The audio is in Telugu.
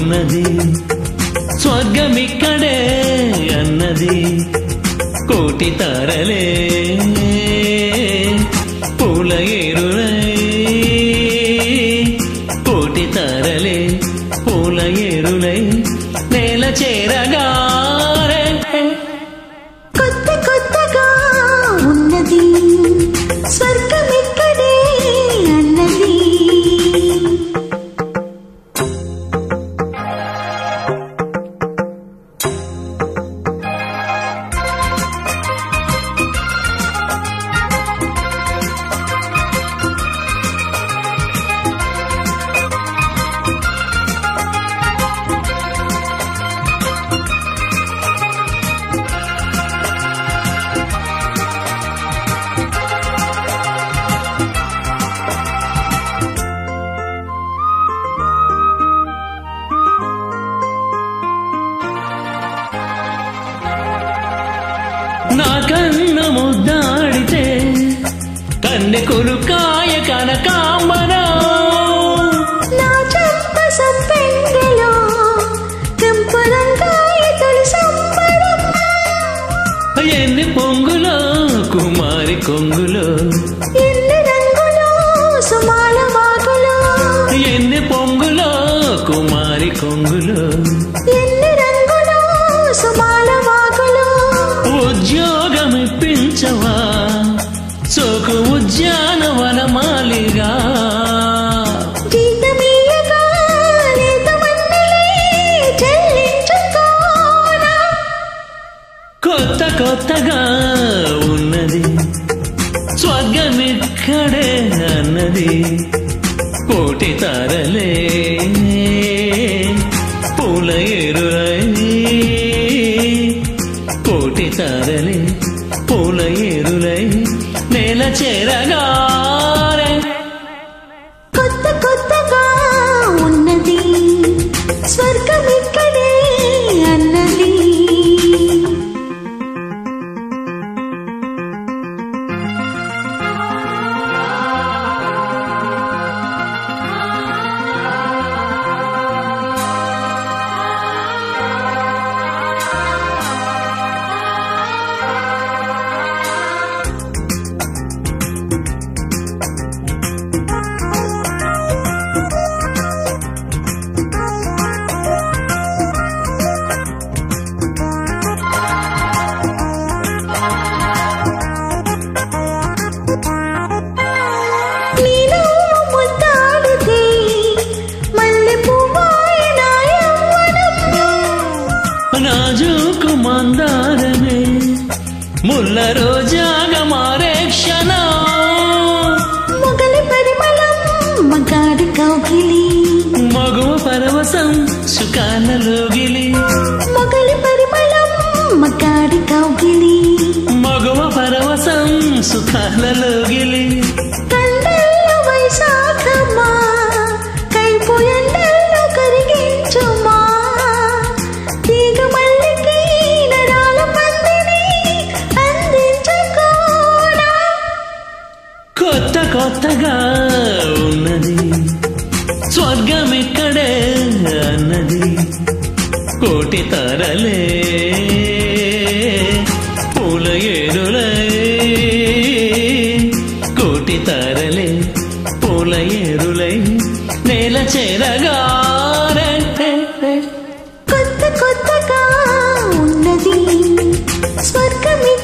ఉన్నది స్వర్గమిక్కడే అన్నది కోటి తారలే పూల ఏరులై కోటి తారలే పూల ఏరులై నేల చేరగారే కొత్త కొత్తగా ఉన్నది స్వర్గమిక్కడే అన్నది నా కన్ను ముద్దాడితే కన్నె కొనుకాయ కనకాంబరా నా చెంప సంపెంగలో కెంపురంగాయ తొలి సంబరం ఎన్ని పొంగులో కుమారి కొంగులో ఎన్ని రంగులో సుమాల వాగులో ఎన్ని పొంగులో కుమారి కొంగులో ఎన్ని రంగులో సుమాల వాగులో ఉద్యోగం ఇప్పించవా సోకు ఉద్యానవనమాలిగా జీతమీయగా లేతమన్నెలే చెల్లించుకోనా కొత్త కొత్తగా ఉన్నది స్వర్గమిక్కడే అన్నది కోటి తారలే పూల ఏరులై కోటి తారలే పూల ఏరులై నేల చేరగారే కొత్త కొత్తగా ఉన్నది స్వర్గమిక్కడే అన్నది నేను ముద్దాడితే మల్లె పువ్వాయ నా యవ్వనం నాజూకు మందారమే ముల్ల రోజాగా మారే క్షణం మొగలి పరిమళం మగాడి కౌగిలి మగువ పరవశం సుఖానలోగిలి మొగలి పరిమళం మగాడి కౌగిలి మగువ పరవశం సుఖానలోగిలి కండల్లో వైశాఖమా కైపు ఎండల్లో కరిగించుమా తీగ మల్లికి నరాల పందిని అందించుకోనా కొత్త కొత్తగా ఉన్నది స్వర్గం ఇక్కడే అన్నది కోటి తరలే పూల ఏరులై కోటి తరలే పూల ఏరులై నేల చేరగారే కొత్త కొత్తగా ఉన్నది స్వర్గమి